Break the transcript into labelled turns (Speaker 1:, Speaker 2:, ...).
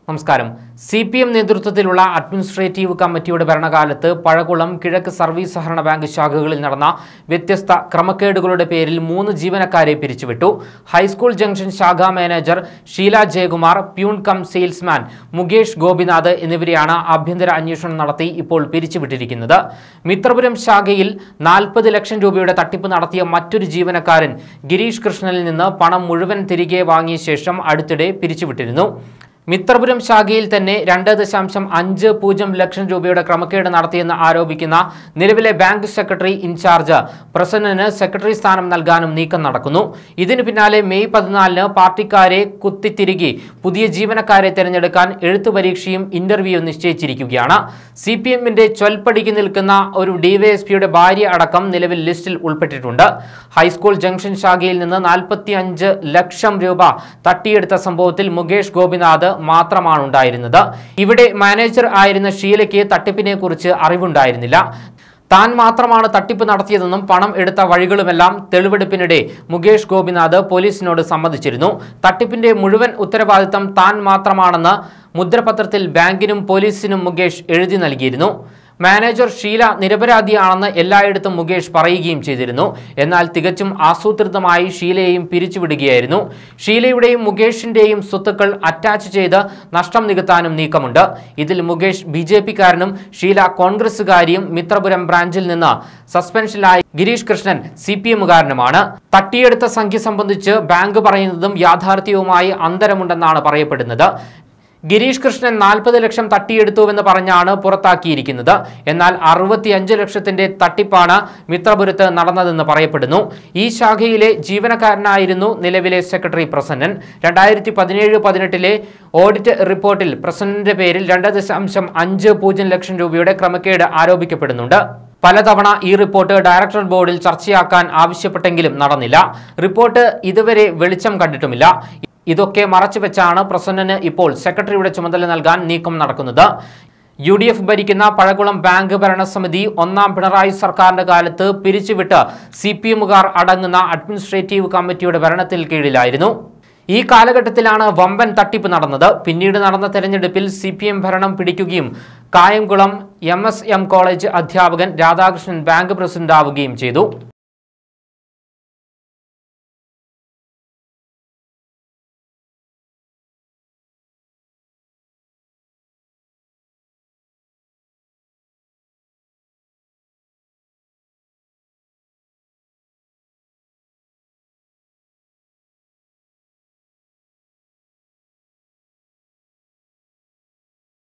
Speaker 1: നമസ്കാരം C P M നേതൃത്വത്തിലുള്ള administrative കമ്മിറ്റിയുടെ ഭരണകാലത്ത് പഴകുളം കിഴക്ക് സർവീസ് സഹകരണ ബാങ്ക് ശാഖകളിൽ നടന്ന വ്യത്യസ്ത ക്രമക്കേടുകളുടെ പേരിൽ മൂന്ന് ജീവനക്കാരെ പിരിച്ചുവിട്ടു ഹൈസ്കൂൾ ജംഗ്ഷൻ ശാഖാ manager Sheela Jayakumar peon cum salesman Mukesh Gopinath എന്നിവരെയാണ് ആഭ്യന്തര അന്വേഷണം നടത്തി ഇപ്പോൾ പിരിച്ചുവിട്ടിരിക്കുന്നത് മിത്രപുരം ശാഖയിൽ നാൽപ്പത് ലക്ഷം രൂപയുടെ തട്ടിപ്പ് നടത്തിയ മറ്റൊരു ജീവനക്കാരൻ ഗിരീഷ് കൃഷ്ണനിൽ നിന്ന് പണം മുഴുവൻ തിരികെ വാങ്ങിയ ശേഷം അടുത്തിടെ പിരിച്ചുവിട്ടിരുന്നു മിത്രപുരം ശാഖയിൽ തന്നെ രണ്ട് ദശാംശം അഞ്ച് പൂജ്യം ലക്ഷം രൂപയുടെ ക്രമക്കേട് നടത്തിയെന്ന് ആരോപിക്കുന്ന നിലവിലെ ബാങ്ക് സെക്രട്ടറി ഇൻചാർജ് പ്രസന്നന് സെക്രട്ടറി സ്ഥാനം നൽകാനും നീക്കം നടക്കുന്നു ഇതിനു പിന്നാലെ മെയ് പതിനാലിന് പാർട്ടിക്കാരെ കുത്തിത്തിരികെ പുതിയ ജീവനക്കാരെ തിരഞ്ഞെടുക്കാൻ എഴുത്തു പരീക്ഷയും ഇന്റർവ്യൂവും നിശ്ചയിച്ചിരിക്കുകയാണ് സി പി എമ്മിന്റെ ചൊൽപ്പടിക്ക് നിൽക്കുന്ന ഒരു ഡിവൈഎസ്പിയുടെ ഭാര്യ അടക്കം നിലവിൽ ലിസ്റ്റിൽ ഉൾപ്പെട്ടിട്ടുണ്ട് ഹൈസ്കൂൾ ജംഗ്ഷൻ ശാഖയിൽ നിന്ന് നാൽപ്പത്തി അഞ്ച് ലക്ഷം രൂപ തട്ടിയെടുത്ത സംഭവത്തിൽ മുകേഷ് ഗോപിനാഥ് മാത്രമാണ് ഉണ്ടായിരുന്നത് ഇവിടെ മാനേജർ ആയിരുന്ന ഷീലയ്ക്ക് തട്ടിപ്പിനെ കുറിച്ച് അറിവുണ്ടായിരുന്നില്ല താൻ മാത്രമാണ് തട്ടിപ്പ് നടത്തിയതെന്നും പണം എടുത്ത വഴികളുമെല്ലാം തെളിവെടുപ്പിനിടെ മുകേഷ് ഗോപിനാഥ് പോലീസിനോട് സമ്മതിച്ചിരുന്നു തട്ടിപ്പിന്റെ മുഴുവൻ ഉത്തരവാദിത്തം താൻ മാത്രമാണെന്ന് മുദ്രപത്രത്തിൽ ബാങ്കിനും പോലീസിനും മുകേഷ് എഴുതി നൽകിയിരുന്നു മാനേജർ ഷീല നിരപരാധിയാണെന്ന് എല്ലായിടത്തും മുകേഷ് പറയുകയും ചെയ്തിരുന്നു എന്നാൽ തികച്ചും ആസൂത്രിതമായി ഷീലയെയും പിരിച്ചുവിടുകയായിരുന്നു ഷീലയുടെയും മുകേഷിന്റെയും സ്വത്തുക്കൾ അറ്റാച്ച് ചെയ്ത് നഷ്ടം നികത്താനും നീക്കമുണ്ട് ഇതിൽ മുകേഷ് ബി ജെ പിക്കാരനും ഷീല കോൺഗ്രസുകാരിയും മിത്രപുരം ബ്രാഞ്ചിൽ നിന്ന് സസ്പെൻഷനിലായ ഗിരീഷ് കൃഷ്ണൻ സി പി എമ്മുകാരനുമാണ് തട്ടിയെടുത്ത സംഖ്യ സംബന്ധിച്ച് ബാങ്ക് പറയുന്നതും യാഥാർത്ഥ്യവുമായി അന്തരമുണ്ടെന്നാണ് പറയപ്പെടുന്നത് ഗിരീഷ് കൃഷ്ണൻ നാൽപ്പത് ലക്ഷം തട്ടിയെടുത്തുവെന്ന് പറഞ്ഞാണ് പുറത്താക്കിയിരിക്കുന്നത് എന്നാൽ അറുപത്തിയഞ്ച് ലക്ഷത്തിന്റെ തട്ടിപ്പാണ് മിത്രപുരത്ത് നടന്നതെന്ന് പറയപ്പെടുന്നു ഈ ശാഖയിലെ ജീവനക്കാരനായിരുന്നു നിലവിലെ സെക്രട്ടറി പ്രസന്നൻ രണ്ടായിരത്തി പതിനേഴ് പതിനെട്ടിലെ ഓഡിറ്റ് റിപ്പോർട്ടിൽ പ്രസന്നന്റെ പേരിൽ രണ്ട് ദശാംശം അഞ്ച് പൂജ്യം ലക്ഷം രൂപയുടെ ക്രമക്കേട് ആരോപിക്കപ്പെടുന്നുണ്ട് പലതവണ ഈ റിപ്പോർട്ട് ഡയറക്ടർ ബോർഡിൽ ചർച്ചയാക്കാൻ ആവശ്യപ്പെട്ടെങ്കിലും നടന്നില്ല റിപ്പോർട്ട് ഇതുവരെ വെളിച്ചം കണ്ടിട്ടുമില്ല ഇതൊക്കെ മറച്ചുവെച്ചാണ് പ്രസന്നന് ഇപ്പോൾ സെക്രട്ടറിയുടെ ചുമതല നൽകാൻ നീക്കം നടക്കുന്നത് യു ഡി എഫ് ഭരിക്കുന്ന പഴകുളം ബാങ്ക് ഭരണസമിതി ഒന്നാം പിണറായി സർക്കാരിന്റെ കാലത്ത് പിരിച്ചുവിട്ട് സി പി എമ്മുകാർ അടങ്ങുന്ന അഡ്മിനിസ്ട്രേറ്റീവ് കമ്മിറ്റിയുടെ ഭരണത്തിൽ കീഴിലായിരുന്നു ഈ കാലഘട്ടത്തിലാണ് വമ്പൻ തട്ടിപ്പ് നടന്നത് പിന്നീട് നടന്ന തെരഞ്ഞെടുപ്പിൽ സി പി എം ഭരണം പിടിക്കുകയും Kayamkulam M S M college അധ്യാപകൻ രാധാകൃഷ്ണൻ ബാങ്ക് പ്രസിഡന്റാവുകയും ചെയ്തു